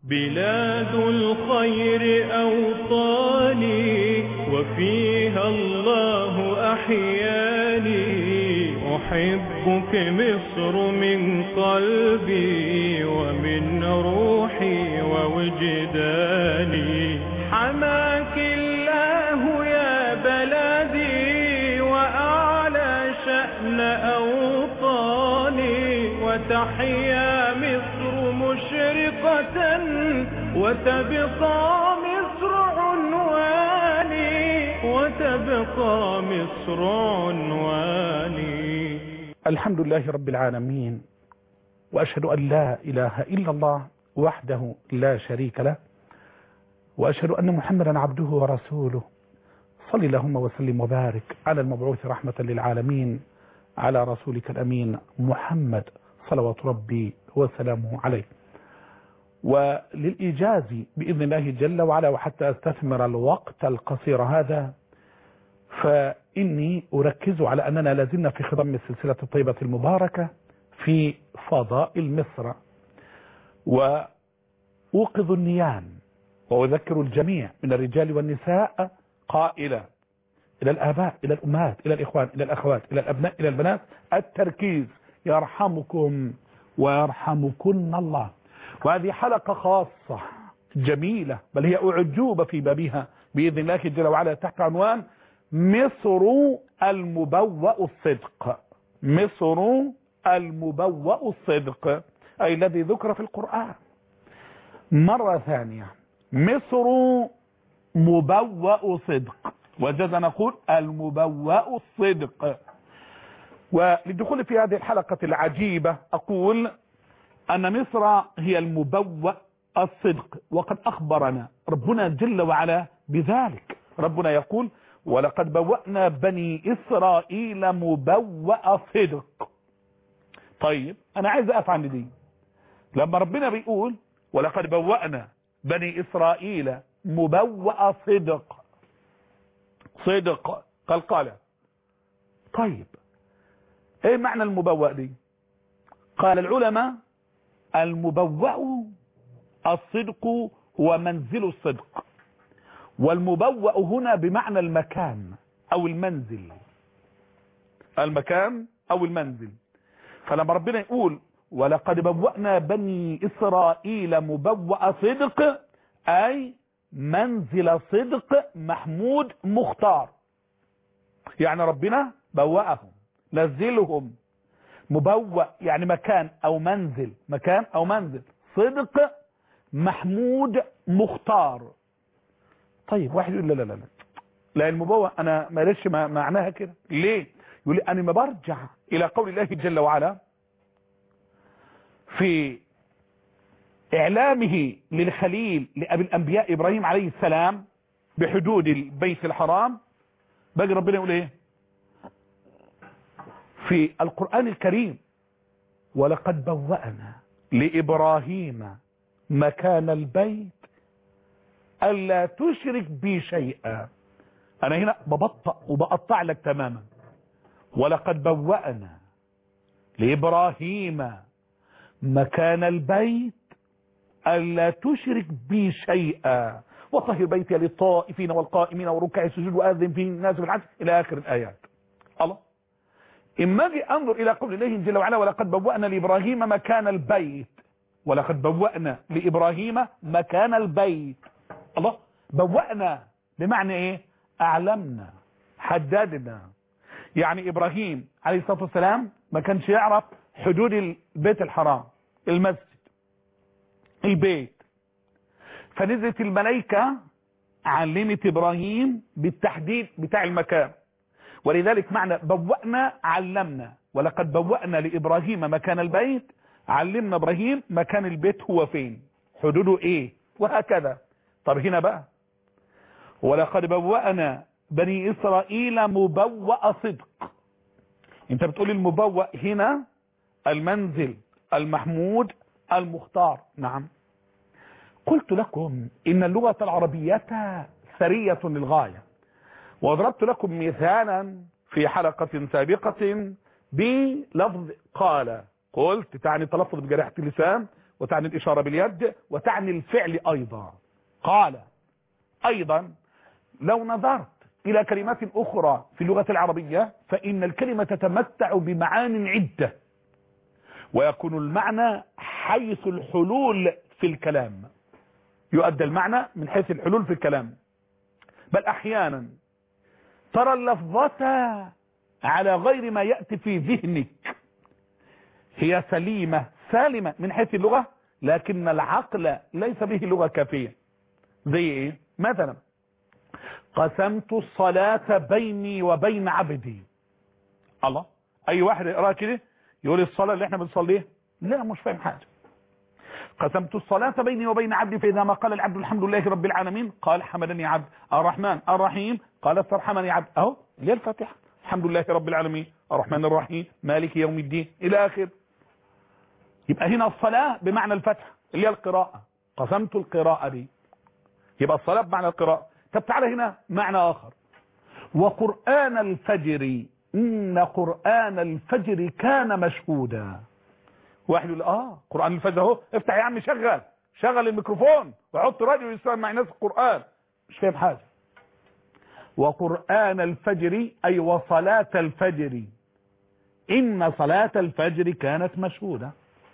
بلاد الخير أوطاني وفيها الله أحياني أحبك مصر من قلبي ومن روحي ووجداني حماك الله يا بلدي وأعلى شأن أوطاني وتحيا مصر مشرقة وتبقى مصر عنواني وتبقى مصر عنواني الحمد لله رب العالمين وأشهد أن لا إله إلا الله وحده لا شريك له وأشهد أن محمدا عبده ورسوله صل اللهم وسلم وبارك على المبعوث رحمة للعالمين على رسولك الأمين محمد صلوات ربي وسلامه عليه وللإيجاز بإذن الله جل وعلا وحتى أستثمر الوقت القصير هذا فإني أركز على أننا لازلنا في خضم السلسلة الطيبة المباركة في فضائل مصر وأوقظ النيام وأذكر الجميع من الرجال والنساء قائلا إلى الآباء إلى الأمهات إلى الإخوان إلى الأخوات إلى الأبناء إلى البنات التركيز يرحمكم ويرحمكن الله وهذه حلقة خاصة جميلة بل هي أعجوبة في بابها بإذن الله جل وعلا تحت عنوان مصر المبوأ الصدق مصر المبوأ الصدق أي الذي ذكر في القرآن مرة ثانية مصر مبوأ صدق وجد نقول المبوأ الصدق وللدخول في هذه الحلقة العجيبة أقول أن مصر هي المبوأ الصدق وقد أخبرنا ربنا جل وعلا بذلك ربنا يقول ولقد بوأنا بني إسرائيل مبوأ صدق طيب أنا عايز أقف عند دي لما ربنا بيقول ولقد بوأنا بني إسرائيل مبوأ صدق صدق قلقلة طيب ايه معنى المبوأ دي قال العلماء المبوأ الصدق هو منزل الصدق والمبوأ هنا بمعنى المكان او المنزل المكان او المنزل فلما ربنا يقول ولقد بوأنا بني إسرائيل مبوأ صدق أي منزل صدق محمود مختار يعني ربنا بوأهم نزلهم مبوأ يعني مكان أو منزل مكان أو منزل صدق محمود مختار طيب واحد يقول لا لا لا لا لا المبوأ أنا ما ليش معناها كده ليه يقول لي أنا ما برجع إلى قول الله جل وعلا في إعلامه للخليل لأبي الأنبياء إبراهيم عليه السلام بحدود البيت الحرام باقي ربنا يقول إيه في القرآن الكريم ولقد بوأنا لإبراهيم مكان البيت ألا تشرك بي شيئا أنا هنا ببطأ وبقطع لك تماما ولقد بوأنا لإبراهيم مكان البيت ألا تشرك بي شيئا وطهر بيتي للطائفين والقائمين والركع السجود وآذن في الناس بالعدل إلى آخر الآيات الله إما أجي أنظر إلى قول الله جل وعلا ولقد بوأنا لإبراهيم مكان البيت ولقد بوأنا لإبراهيم مكان البيت الله بوأنا بمعنى إيه أعلمنا حددنا يعني إبراهيم عليه الصلاة والسلام ما كانش يعرف حدود البيت الحرام المسجد البيت فنزلت الملائكة علمت إبراهيم بالتحديد بتاع المكان ولذلك معنى بوأنا علمنا ولقد بوأنا لإبراهيم مكان البيت علمنا إبراهيم مكان البيت هو فين حدوده إيه وهكذا طب هنا بقى ولقد بوأنا بني إسرائيل مبوأ صدق انت بتقول المبوأ هنا المنزل المحمود المختار نعم قلت لكم إن اللغة العربية ثرية للغاية وضربت لكم مثالا في حلقة سابقة بلفظ قال قلت تعني تلفظ بجريحة اللسان وتعني الإشارة باليد وتعني الفعل أيضا قال أيضا لو نظرت إلى كلمات أخرى في اللغة العربية فإن الكلمة تتمتع بمعان عدة ويكون المعنى حيث الحلول في الكلام يؤدى المعنى من حيث الحلول في الكلام بل أحيانا ترى اللفظة على غير ما يأتي في ذهنك هي سليمة سالمة من حيث اللغة لكن العقل ليس به لغة كافية زي ايه مثلا قسمت الصلاة بيني وبين عبدي الله اي واحد يقرأ كده يقول الصلاة اللي احنا بنصليها لا مش فاهم حاجة قسمت الصلاة بيني وبين عبدي فإذا ما قال العبد الحمد لله رب العالمين قال حمدني عبد الرحمن الرحيم قال استرحمني عبد اهو هي الفاتحة الحمد لله رب العالمين الرحمن الرحيم مالك يوم الدين إلى آخر يبقى هنا الصلاة بمعنى الفتح اللي هي القراءة قسمت القراءة دي يبقى الصلاة بمعنى القراءة طب تعالى هنا معنى آخر وقرآن الفجر إن قرآن الفجر كان مشهودا واحد يقول اه قرآن الفجر اهو افتح يا عم شغل شغل الميكروفون وحط راديو يسمع الناس القرآن مش فاهم حاجة وقرآن الفجر أي وصلاة الفجر إن صلاة الفجر كانت مشهودة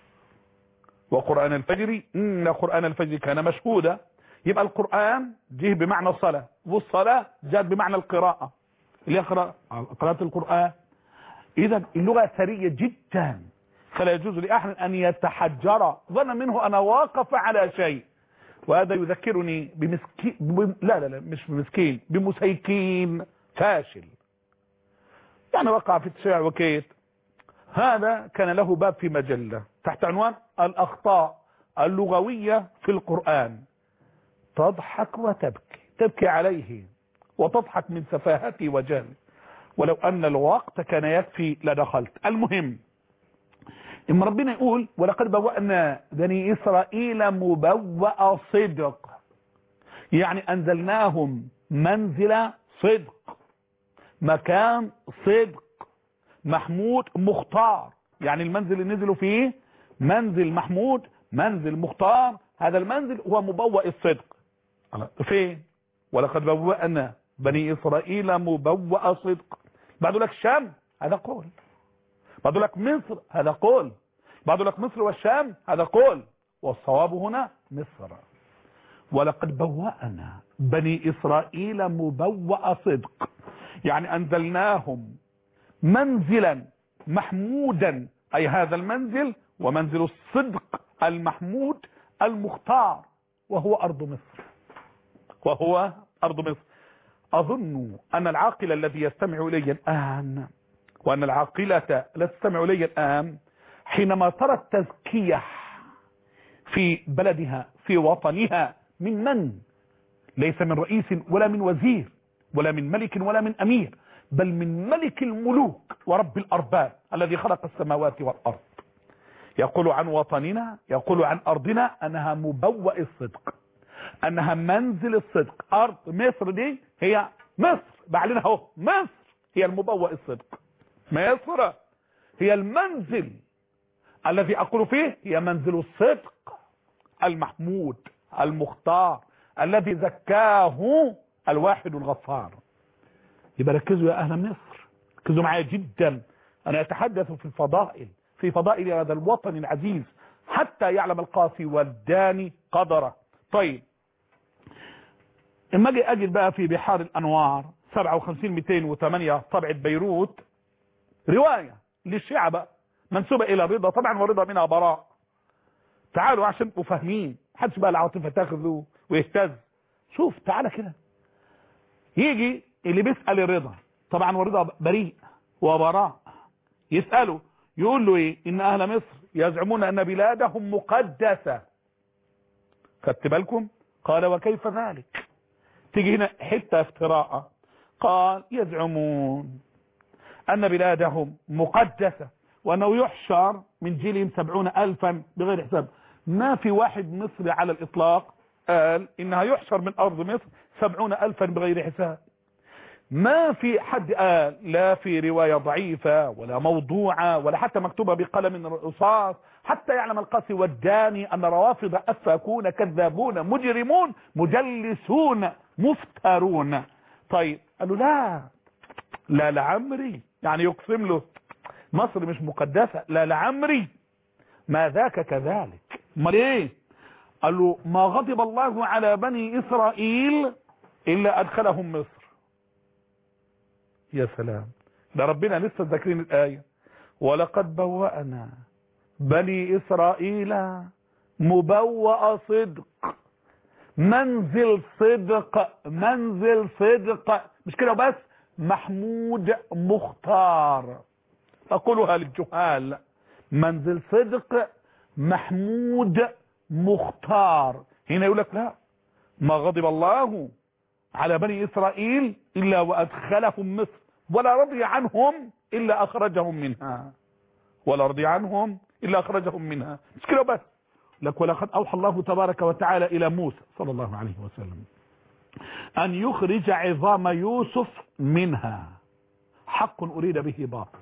وقرآن الفجر إن قرآن الفجر كان مشهودا يبقى القرآن جه بمعنى الصلاة والصلاة جاءت بمعنى القراءة اللي هي قراءة قراءة القرآن إذا اللغة ثرية جدا فلا يجوز لأحد أن يتحجر ظن منه أنا واقف على شيء وهذا يذكرني بمسكين بم... لا لا لا مش بمسكين بمسيكين فاشل يعني وقع في الشارع وكيت هذا كان له باب في مجلة تحت عنوان الأخطاء اللغوية في القرآن تضحك وتبكي تبكي عليه وتضحك من سفاهتي وجهلي ولو أن الوقت كان يكفي لدخلت المهم إما ربنا يقول ولقد بوأنا بني إسرائيل مبوأ صدق يعني أنزلناهم منزل صدق مكان صدق محمود مختار يعني المنزل اللي نزلوا فيه منزل محمود منزل مختار هذا المنزل هو مبوأ الصدق فين ولقد بوأنا بني إسرائيل مبوأ صدق بعد لك الشام هذا قول بعد لك مصر هذا قول بعد لك مصر والشام هذا قول والصواب هنا مصر ولقد بوأنا بني إسرائيل مبوأ صدق يعني أنزلناهم منزلا محمودا أي هذا المنزل ومنزل الصدق المحمود المختار وهو أرض مصر وهو أرض مصر أظن أن العاقل الذي يستمع إلي الآن وأن العاقلة لا تستمع إلي الآن حينما ترى التزكية في بلدها في وطنها من من ليس من رئيس ولا من وزير ولا من ملك ولا من أمير بل من ملك الملوك ورب الأرباب الذي خلق السماوات والأرض يقول عن وطننا يقول عن أرضنا أنها مبوأ الصدق أنها منزل الصدق أرض مصر دي هي مصر بعلنها اهو مصر هي المبوأ الصدق مصر هي المنزل الذي أقول فيه هي منزل الصدق المحمود المختار الذي زكاه الواحد الغفار يبقى ركزوا يا أهل مصر ركزوا معايا جدا أنا أتحدث في الفضائل في فضائل هذا الوطن العزيز حتى يعلم القاسي والداني قدره طيب اما اجي اجد بقى في بحار الانوار 57 208 طبعة بيروت رواية للشيعة بقى منسوبة الى رضا طبعا ورضا منها براء تعالوا عشان تبقوا فاهمين محدش بقى العاطفة تاخذه ويهتز شوف تعالى كده يجي اللي بيسأل الرضا طبعا ورضا بريء وبراء يسأله يقول له ايه ان اهل مصر يزعمون ان بلادهم مقدسة خدت بالكم قال وكيف ذلك تيجي هنا حتة افتراء قال يزعمون أن بلادهم مقدسة وأنه يحشر من جيلهم سبعون ألفا بغير حساب ما في واحد مصري على الإطلاق قال إنها يحشر من أرض مصر سبعون ألفا بغير حساب ما في حد قال لا في رواية ضعيفة ولا موضوعة ولا حتى مكتوبة بقلم رصاص حتى يعلم القاسي والداني أن روافض أفاكون كذابون مجرمون مجلسون مفترون طيب قالوا لا لا لعمري يعني يقسم له مصر مش مقدسة لا لعمري ما ذاك كذلك امال ايه قال له ما غضب الله على بني إسرائيل إلا أدخلهم مصر يا سلام ده ربنا لسه ذاكرين الآية ولقد بوأنا بني إسرائيل مبوأ صدق منزل صدق منزل صدق مش كده بس محمود مختار أقولها للجهال منزل صدق محمود مختار هنا يقول لك لا ما غضب الله على بني إسرائيل إلا وأدخلهم مصر ولا رضي عنهم إلا أخرجهم منها ولا رضي عنهم إلا أخرجهم منها مش كده بس لك ولقد أوحى الله تبارك وتعالى إلى موسى صلى الله عليه وسلم أن يخرج عظام يوسف منها حق أريد به باطل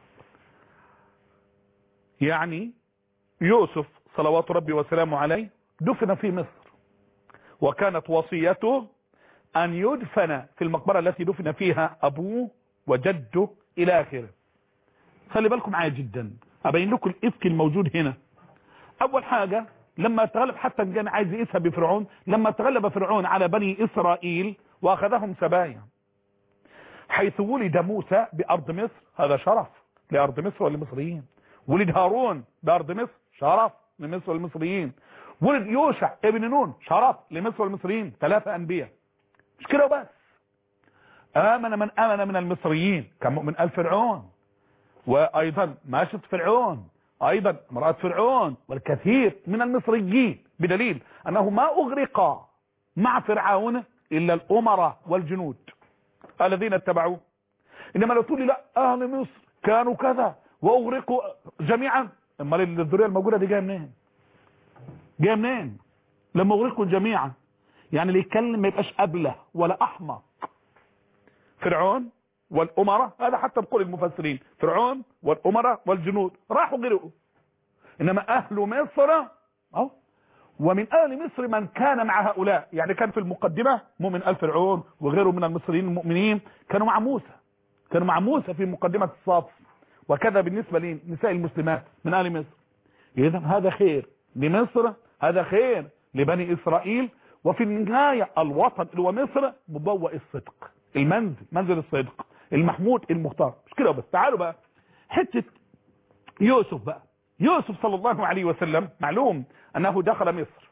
يعني يوسف صلوات ربي وسلامه عليه دفن في مصر وكانت وصيته أن يدفن في المقبرة التي دفن فيها أبوه وجده إلى آخره خلي بالكم معايا جدا أبين لكم الإفك الموجود هنا أول حاجة لما تغلب حتى كان عايز يقيسها بفرعون لما تغلب فرعون على بني إسرائيل وأخذهم سبايا حيث ولد موسى بأرض مصر هذا شرف لأرض مصر والمصريين ولد هارون بأرض مصر شرف لمصر والمصريين ولد يوشع ابن نون شرف لمصر والمصريين ثلاثة أنبياء مش كده بس آمن من آمن من المصريين كان مؤمن آل فرعون وأيضا ماشط فرعون أيضا امرأة فرعون والكثير من المصريين بدليل أنه ما أغرق مع فرعون إلا الأمراء والجنود الذين اتبعوه إنما لو تقول لي لا أهل مصر كانوا كذا وأغرقوا جميعا اما الذرية الموجودة دي جاية منين جاية منين لما أغرقوا جميعا يعني اللي يتكلم ما يبقاش أبله ولا أحمق فرعون والأمراء هذا حتى بقول المفسرين فرعون والأمراء والجنود راحوا غرقوا إنما أهل مصر أو ومن أهل مصر من كان مع هؤلاء يعني كان في المقدمة مؤمن آل فرعون وغيره من المصريين المؤمنين كانوا مع موسى كانوا مع موسى في مقدمة الصف وكذا بالنسبة لنساء المسلمات من آل مصر إذا هذا خير لمصر هذا خير لبني إسرائيل وفي النهاية الوطن اللي هو مصر مبوأ الصدق المنزل منزل الصدق المحمود المختار مش كده بس تعالوا بقى حتة يوسف بقى يوسف صلى الله عليه وسلم معلوم أنه دخل مصر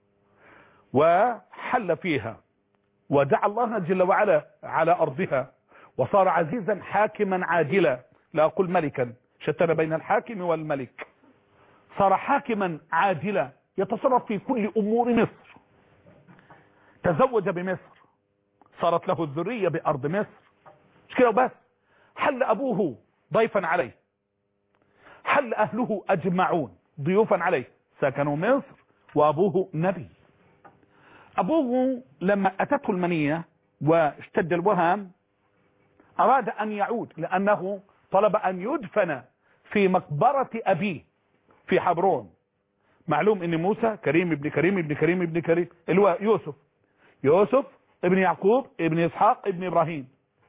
وحل فيها ودعا الله جل وعلا على أرضها وصار عزيزا حاكما عادلا لا أقول ملكا شتن بين الحاكم والملك صار حاكما عادلا يتصرف في كل أمور مصر تزوج بمصر صارت له الذرية بأرض مصر مش كده بس حل أبوه ضيفا عليه حل أهله أجمعون ضيوفا عليه سكنوا مصر وأبوه نبي أبوه لما أتته المنية واشتد الوهام أراد أن يعود لأنه طلب أن يدفن في مقبرة أبيه في حبرون معلوم ان موسى كريم ابن كريم ابن كريم ابن كريم اللي هو يوسف يوسف ابن يعقوب ابن اسحاق ابن ابراهيم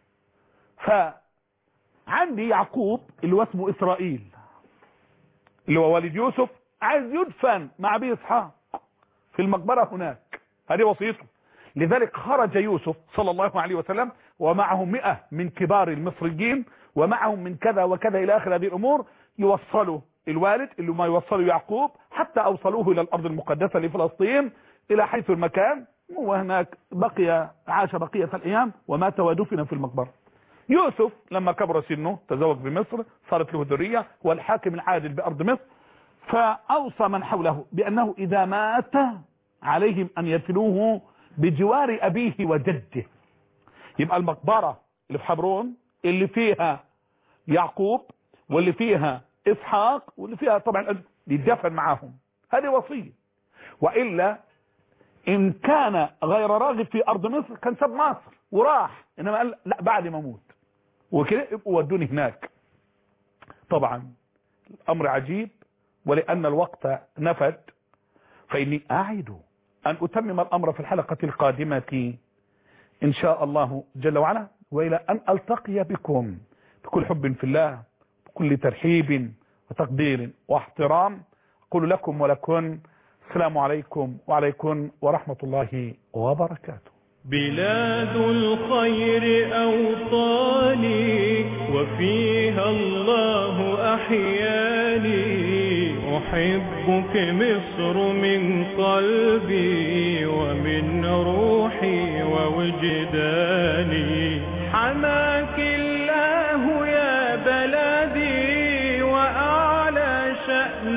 فعندي يعقوب اللي هو اسمه اسرائيل اللي هو والد يوسف عايز يدفن مع ابي اسحاق في المقبرة هناك هذه وصيته لذلك خرج يوسف صلى الله عليه وسلم ومعه مئة من كبار المصريين ومعهم من كذا وكذا الى اخر هذه الامور يوصلوا الوالد اللي ما يوصلوا يعقوب حتى اوصلوه الى الارض المقدسة لفلسطين الى حيث المكان وهناك بقي عاش بقية الايام ومات ودفن في المقبرة يوسف لما كبر سنه تزوج بمصر صارت له ذرية والحاكم العادل بارض مصر فاوصى من حوله بانه اذا مات عليهم ان يدفنوه بجوار ابيه وجده يبقى المقبرة اللي في حبرون اللي فيها يعقوب واللي فيها اسحاق واللي فيها طبعا يدفن معاهم هذه وصية وإلا ان كان غير راغب في ارض مصر كان ساب مصر وراح انما قال لا بعد ما اموت وكده يبقوا ودوني هناك طبعا الامر عجيب ولان الوقت نفد فاني اعد ان اتمم الامر في الحلقة القادمة ان شاء الله جل وعلا والى ان التقي بكم بكل حب في الله بكل ترحيب وتقدير واحترام اقول لكم ولكن السلام عليكم وعليكم ورحمة الله وبركاته بلاد الخير أوطاني وفيها الله أحياني أحبك مصر من قلبي ومن روحي ووجداني حماك الله يا بلدي وأعلى شأن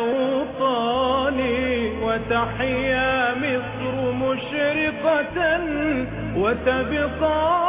أوطاني وتحيا مصر مشرقة وتبقى